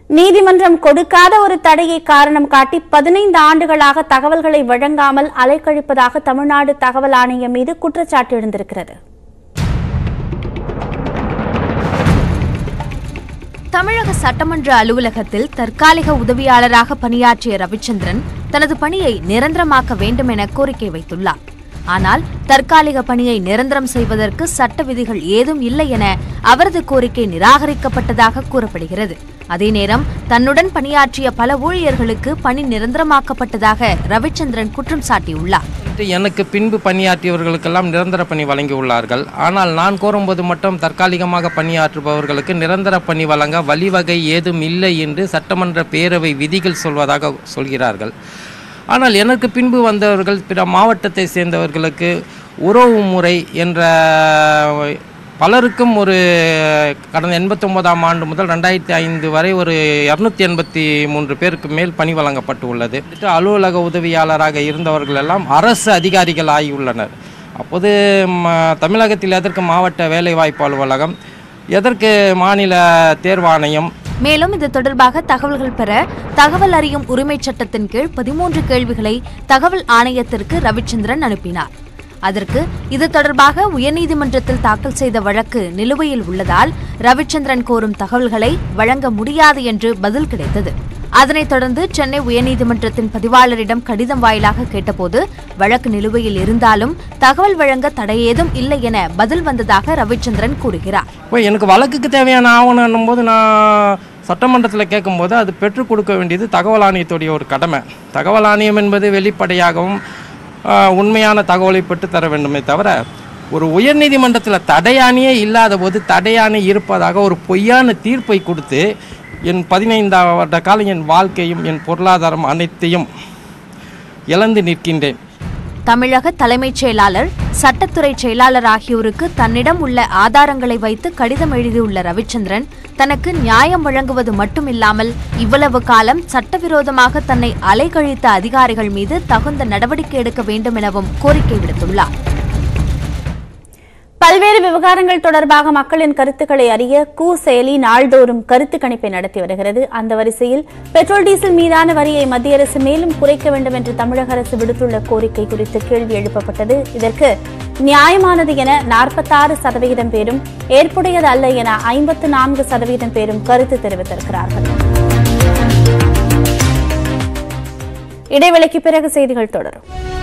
நீதிமன்றம் கொடுக்காத ஒரு தடையை காரணம் காட்டி பதினைந்து ஆண்டுகளாக தகவல்களை வழங்காமல் அலைக்கழிப்பதாக தமிழ்நாடு தகவல் ஆணையம் மீது குற்றச்சாட்டு எழுந்திருக்கிறது தமிழக சட்டமன்ற அலுவலகத்தில் தற்காலிக உதவியாளராக பணியாற்றிய ரவிச்சந்திரன் தனது பணியை நிரந்தரமாக்க வேண்டும் என கோரிக்கை வைத்துள்ளார் ஆனால் தற்காலிக பணியை நிரந்தரம் செய்வதற்கு சட்ட விதிகள் ஏதும் இல்லை என அவரது கோரிக்கை நிராகரிக்கப்பட்டதாக கூறப்படுகிறது அதே நேரம் தன்னுடன் பணியாற்றிய பல ஊழியர்களுக்கு பணி நிரந்தரமாக்கப்பட்டதாக ரவிச்சந்திரன் குற்றம் சாட்டியுள்ளார் வந்துட்டு எனக்கு பின்பு பணியாற்றியவர்களுக்கெல்லாம் நிரந்தர பணி வழங்கியுள்ளார்கள் ஆனால் நான் கோரும்போது மட்டும் தற்காலிகமாக பணியாற்றுபவர்களுக்கு நிரந்தர பணி வழங்க வழிவகை ஏதும் இல்லை என்று சட்டமன்ற பேரவை விதிகள் சொல்வதாக சொல்கிறார்கள் ஆனால் எனக்கு பின்பு வந்தவர்கள் பிற மாவட்டத்தை சேர்ந்தவர்களுக்கு உறவு முறை என்ற பலருக்கும் ஒரு கடந்த எண்பத்தொன்பதாம் ஆண்டு முதல் ரெண்டாயிரத்தி ஐந்து வரை ஒரு இரநூத்தி எண்பத்தி மூன்று பேருக்கு மேல் பணி வழங்கப்பட்டு உள்ளது வந்துட்டு அலுவலக உதவியாளராக இருந்தவர்கள் எல்லாம் அரசு அதிகாரிகள் ஆகியுள்ளனர் அப்போது ம- தமிழகத்தில் எதற்கு மாவட்ட வேலைவாய்ப்பு அலுவலகம் எதற்கு மாநில தேர்வாணையம் மேலும் இது தொடர்பாக தகவல்கள் பெற தகவல் அறியும் உரிமைச் சட்டத்தின் கீழ் பதிமூன்று கேள்விகளை தகவல் ஆணையத்திற்கு ரவிச்சந்திரன் அனுப்பினார் அதற்கு இது தொடர்பாக உயர்நீதிமன்றத்தில் தாக்கல் செய்த வழக்கு நிலுவையில் உள்ளதால் ரவிச்சந்திரன் கோரும் தகவல்களை வழங்க முடியாது என்று பதில் கிடைத்தது அதனைத் தொடர்ந்து சென்னை உயர்நீதிமன்றத்தின் பதிவாளரிடம் கடிதம் வாயிலாக கேட்டபோது வழக்கு நிலுவையில் இருந்தாலும் தகவல் வழங்க தடையேதும் இல்லை என பதில் வந்ததாக ரவிச்சந்திரன் கூறுகிறார் இப்போ எனக்கு வழக்குக்கு தேவையான ஆவணம் போது நான் சட்டமன்றத்தில் கேட்கும்போது அது பெற்றுக் கொடுக்க வேண்டியது தகவல் ஆணையத்துடைய ஒரு கடமை தகவல் ஆணையம் என்பது வெளிப்படையாகவும் ஆஹ், உண்மையான தகவலை பெற்று தர வேண்டுமே தவிர ஒரு உயர்நீதிமன்றத்தில் தடையாணியே இல்லாத போது தடையாணி இருப்பதாக ஒரு பொய்யான தீர்ப்பை கொடுத்து என் பதினைந்தாம் வருட காலம் என் வாழ்க்கையும் என் பொருளாதாரம் அனைத்தையும் இழந்து நிற்கின்றேன் தமிழக தலைமைச் செயலாளர் சட்டத்துறை செயலாளர் ஆகியோருக்கு தன்னிடம் உள்ள ஆதாரங்களை வைத்து கடிதம் எழுதியுள்ள ரவிச்சந்திரன் தனக்கு நியாயம் வழங்குவது மட்டுமில்லாமல் இவ்வளவு காலம் சட்டவிரோதமாக தன்னை அலைகழித்த அதிகாரிகள் மீது தகுந்த நடவடிக்கை எடுக்க வேண்டும் எனவும் கோரிக்கை விடுத்துள்ளார் பல்வேறு விவகாரங்கள் தொடர்பாக மக்களின் கருத்துக்களை அறிய கூ செயலி நாள்தோறும் கருத்து கணிப்பை நடத்தி வருகிறது அந்த வரிசையில் பெட்ரோல் டீசல் மீதான வரியை மத்திய அரசு மேலும் குறைக்க வேண்டும் என்று தமிழக அரசு விடுத்துள்ள கோரிக்கை குறித்து கேள்வி எழுப்பப்பட்டது இதற்கு நியாயமானது என நாற்பத்தாறு சதவிகிதம் பேரும் ஏற்புடையது அல்ல என ஐம்பத்து நான்கு சதவீதம் பேரும் கருத்து தெரிவித்திருக்கிறார்கள் இடைவேளைக்கு பிறகு செய்திகள் தொடரும்